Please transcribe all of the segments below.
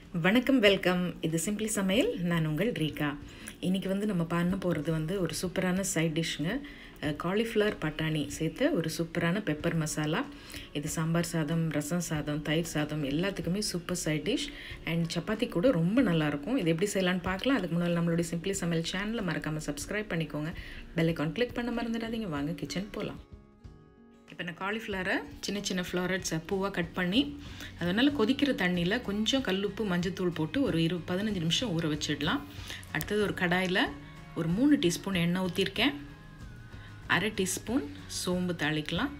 வணக்கம் வெல்கம் இது சிம்பிளி சமையல் நான் உங்கள் ரீகா இன்றைக்கி வந்து நம்ம பண்ண போகிறது வந்து ஒரு சூப்பரான சைட் டிஷ்ஷுங்க காலிஃப்ளவர் பட்டாணி சேர்த்து ஒரு சூப்பரான பெப்பர் மசாலா இது சாம்பார் சாதம் ரசம் சாதம் தயிர் சாதம் எல்லாத்துக்குமே super side dish and chapati கூட ரொம்ப நல்லாயிருக்கும் இது எப்படி செய்யலான்னு பார்க்கலாம் அதுக்கு முன்னால் நம்மளுடைய சிம்பிளி சமையல் சேனலை மறக்காமல் சப்ஸ்கிரைப் பண்ணிக்கோங்க பெல் ஐக்கான் கிளிக் பண்ண மறந்துடாதீங்க வாங்க கிச்சன் போகலாம் இப்போ நான் காலிஃப்ளவரை சின்ன சின்ன ஃப்ளாரட்ஸை பூவாக கட் பண்ணி அதனால் கொதிக்கிற தண்ணியில் கொஞ்சம் கல்லுப்பு மஞ்சத்தூள் போட்டு ஒரு இரு பதினஞ்சு நிமிஷம் ஊற வச்சிடலாம் அடுத்தது ஒரு கடாயில் ஒரு மூணு டீஸ்பூன் எண்ணெய் ஊற்றிருக்கேன் அரை டீஸ்பூன் சோம்பு தாளிக்கலாம்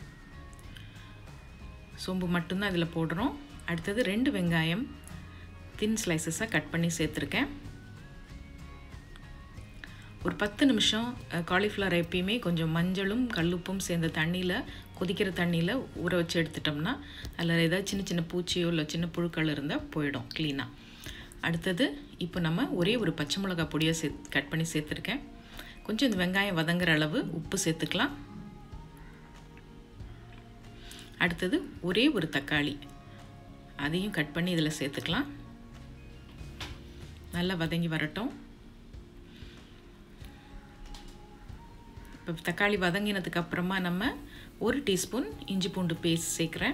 சோம்பு மட்டும்தான் இதில் போடுறோம் அடுத்தது ரெண்டு வெங்காயம் தின் ஸ்லைசஸாக கட் பண்ணி சேர்த்துருக்கேன் ஒரு பத்து நிமிஷம் காலிஃப்ளவர் எப்பயுமே கொஞ்சம் மஞ்சளும் கல்லுப்பும் சேர்ந்த தண்ணியில் கொதிக்கிற தண்ணியில் ஊற வச்சு எடுத்துட்டோம்னா அதில் ஏதாவது சின்ன சின்ன பூச்சியோ இல்லை சின்ன புழுக்கள் இருந்தால் போயிடும் க்ளீனாக அடுத்தது இப்போ நம்ம ஒரே ஒரு பச்சை மிளகா பொடியை சே கட் பண்ணி சேர்த்துருக்கேன் கொஞ்சம் இந்த வெங்காயம் வதங்குற அளவு உப்பு சேர்த்துக்கலாம் அடுத்தது ஒரே ஒரு தக்காளி அதையும் கட் பண்ணி இதில் சேர்த்துக்கலாம் நல்லா வதங்கி வரட்டும் இப்போ தக்காளி வதங்கினதுக்கு அப்புறமா நம்ம ஒரு டீஸ்பூன் இஞ்சி பூண்டு பேஸ்ட் சேர்க்குறேன்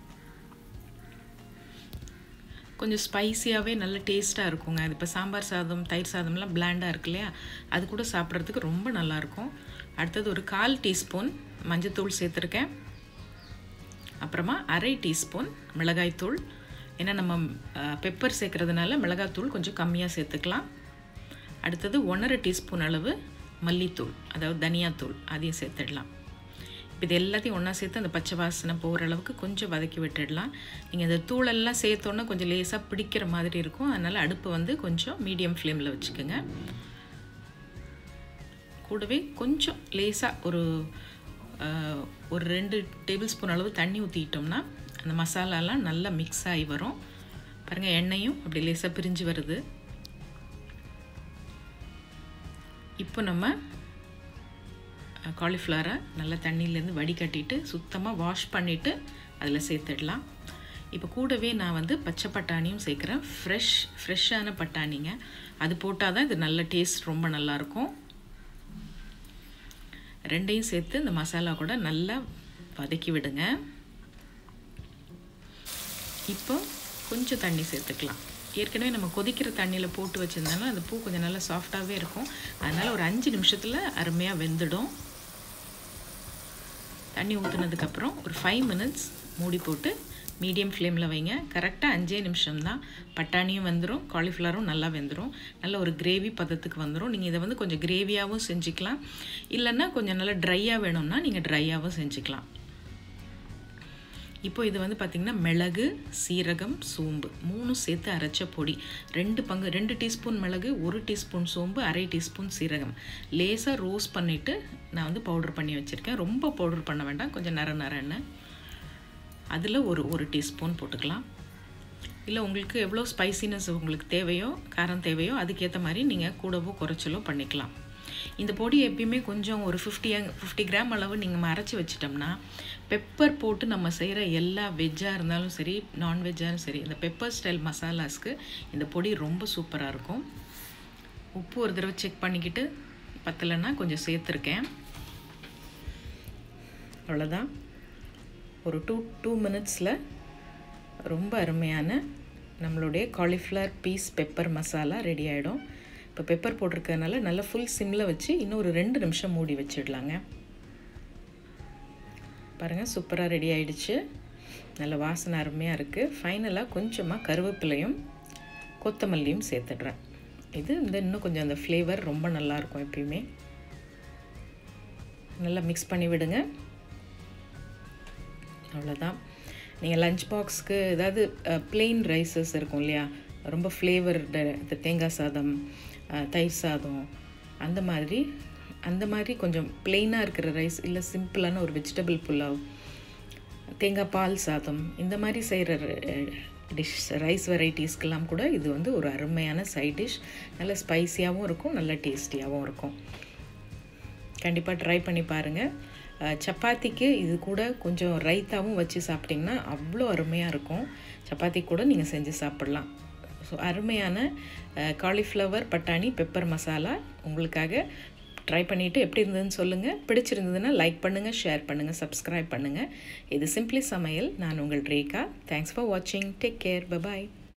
கொஞ்சம் ஸ்பைஸியாகவே நல்ல டேஸ்ட்டாக இருக்குங்க அது இப்போ சாம்பார் சாதம் தயிர் சாதம்லாம் பிளாண்டாக இருக்கு இல்லையா அது கூட சாப்பிட்றதுக்கு ரொம்ப நல்லாயிருக்கும் அடுத்தது ஒரு கால் டீஸ்பூன் மஞ்சத்தூள் சேர்த்துருக்கேன் அப்புறமா அரை டீஸ்பூன் மிளகாய்த்தூள் ஏன்னா நம்ம பெப்பர் சேர்க்குறதுனால மிளகாய்த்தூள் கொஞ்சம் கம்மியாக சேர்த்துக்கலாம் அடுத்தது ஒன்றரை டீஸ்பூன் அளவு மல்லித்தூள் அதாவது தனியாத்தூள் அதையும் சேர்த்துடலாம் இப்போ இது எல்லாத்தையும் ஒன்றா சேர்த்து அந்த பச்சை வாசனை போகிற அளவுக்கு கொஞ்சம் வதக்கி விட்டுடலாம் நீங்கள் இந்த தூளெல்லாம் சேர்த்தோன்னா கொஞ்சம் லேசாக பிடிக்கிற மாதிரி இருக்கும் அதனால் அடுப்பு வந்து கொஞ்சம் மீடியம் ஃப்ளேமில் வச்சுக்கோங்க கூடவே கொஞ்சம் லேசாக ஒரு ஒரு ரெண்டு டேபிள் ஸ்பூன் அளவு தண்ணி ஊற்றிக்கிட்டோம்னா அந்த மசாலாலாம் நல்லா மிக்ஸ் ஆகி வரும் பாருங்கள் எண்ணெயும் அப்படி லேசாக பிரிஞ்சு வருது இப்போ நம்ம காலிஃப்ளவரை நல்லா தண்ணியிலேருந்து வடிகட்டிட்டு சுத்தமாக வாஷ் பண்ணிவிட்டு அதில் சேர்த்துடலாம் இப்போ கூடவே நான் வந்து பச்சை பட்டாணியும் சேர்க்குறேன் ஃப்ரெஷ் ஃப்ரெஷ்ஷான பட்டாணிங்க அது போட்டால் தான் இது நல்ல டேஸ்ட் ரொம்ப நல்லாயிருக்கும் ரெண்டையும் சேர்த்து இந்த மசாலா கூட நல்லா வதக்கி விடுங்க இப்போ கொஞ்சம் தண்ணி சேர்த்துக்கலாம் ஏற்கனவே நம்ம கொதிக்கிற தண்ணியில் போட்டு வச்சுருந்தாலும் அந்த பூ கொஞ்சம் நல்லா சாஃப்டாகவே இருக்கும் அதனால் ஒரு அஞ்சு நிமிஷத்தில் அருமையாக வெந்துடும் தண்ணி ஊற்றுனதுக்கப்புறம் ஒரு ஃபைவ் மினிட்ஸ் மூடி போட்டு மீடியம் ஃப்ளேமில் வைங்க கரெக்டாக அஞ்சே நிமிஷம்தான் பட்டாணியும் வந்துடும் காலிஃப்ளவரும் நல்லா வெந்துடும் நல்ல ஒரு கிரேவி பதத்துக்கு வந்துடும் நீங்கள் இதை வந்து கொஞ்சம் கிரேவியாகவும் செஞ்சுக்கலாம் இல்லைன்னா கொஞ்சம் நல்லா ட்ரையாக வேணும்னா நீங்கள் ட்ரையாகவும் செஞ்சுக்கலாம் இப்போ இது வந்து பார்த்திங்கன்னா மிளகு சீரகம் சோம்பு மூணு சேர்த்து அரைச்ச பொடி ரெண்டு பங்கு ரெண்டு டீஸ்பூன் மிளகு ஒரு டீஸ்பூன் சோம்பு அரை டீஸ்பூன் சீரகம் லேசாக ரோஸ் பண்ணிவிட்டு நான் வந்து பவுடர் பண்ணி வச்சுருக்கேன் ரொம்ப பவுடர் பண்ண வேண்டாம் கொஞ்சம் நர நரன்னு அதில் ஒரு ஒரு டீஸ்பூன் போட்டுக்கலாம் இல்லை உங்களுக்கு எவ்வளோ ஸ்பைசினஸ் உங்களுக்கு தேவையோ காரம் தேவையோ அதுக்கேற்ற மாதிரி நீங்கள் கூடவோ குறைச்சலோ பண்ணிக்கலாம் இந்த பொடி எப்பயுமே கொஞ்சம் ஒரு ஃபிஃப்டி ஃபிஃப்டி கிராம் அளவு நீங்கள் அரைச்சி வச்சிட்டோம்னா பெப்பர் போட்டு நம்ம செய்கிற எல்லா வெஜ்ஜாக இருந்தாலும் சரி நான்வெஜ்ஜாலும் சரி இந்த பெப்பர் ஸ்டைல் மசாலாஸ்க்கு இந்த பொடி ரொம்ப சூப்பராக இருக்கும் உப்பு ஒரு தடவை செக் பண்ணிக்கிட்டு பத்தலைன்னா கொஞ்சம் சேர்த்துருக்கேன் அவ்வளோதான் ஒரு டூ டூ மினிட்ஸில் ரொம்ப அருமையான நம்மளுடைய cauliflower piece pepper masala ready ஆகிடும் இப்போ பெப்பர் போட்டிருக்கறனால நல்லா ஃபுல் சிம்மில் வச்சு இன்னும் ஒரு ரெண்டு நிமிஷம் மூடி வச்சிடலாங்க பாருங்கள் சூப்பராக ரெடி ஆகிடுச்சு நல்ல வாசனை அருமையாக இருக்குது ஃபைனலாக கொஞ்சமாக கருவேப்பிலையும் கொத்தமல்லியும் சேர்த்துடுறேன் இது இந்த இன்னும் கொஞ்சம் அந்த ஃப்ளேவர் ரொம்ப நல்லாயிருக்கும் எப்பயுமே நல்லா மிக்ஸ் பண்ணி விடுங்க அவ்வளோதான் நீங்கள் லஞ்ச் பாக்ஸ்க்கு ஏதாவது பிளெயின் ரைஸஸ் இருக்கும் இல்லையா ரொம்ப ஃப்ளேவர்டு தேங்காய் சாதம் தயிர் சாதம் அந்த மாதிரி அந்த மாதிரி கொஞ்சம் பிளெயினாக இருக்கிற ரைஸ் இல்லை சிம்பிளான ஒரு வெஜிடபிள் புலாவ் தேங்காய் பால் சாதம் இந்த மாதிரி செய்கிற டிஷ் ரைஸ் வெரைட்டிஸ்க்கெல்லாம் கூட இது வந்து ஒரு அருமையான சைட் டிஷ் நல்ல ஸ்பைஸியாகவும் இருக்கும் நல்ல டேஸ்டியாகவும் இருக்கும் கண்டிப்பாக ட்ரை பண்ணி பாருங்கள் சப்பாத்திக்கு இது கூட கொஞ்சம் ரைத்தாவும் வச்சு சாப்பிட்டிங்கன்னா அவ்வளோ அருமையாக இருக்கும் சப்பாத்தி கூட நீங்கள் செஞ்சு சாப்பிட்லாம் ஸோ அருமையான காலிஃப்ளவர் பட்டாணி பெப்பர் மசாலா உங்களுக்காக ட்ரை பண்ணிவிட்டு எப்படி இருந்ததுன்னு சொல்லுங்கள் பிடிச்சிருந்ததுன்னா லைக் பண்ணுங்கள் ஷேர் பண்ணுங்கள் சப்ஸ்கிரைப் பண்ணுங்கள் இது சிம்ப்ளி சமையல் நான் உங்கள் ரேகா தேங்க்ஸ் ஃபார் வாட்சிங் டேக் கேர் பபாய்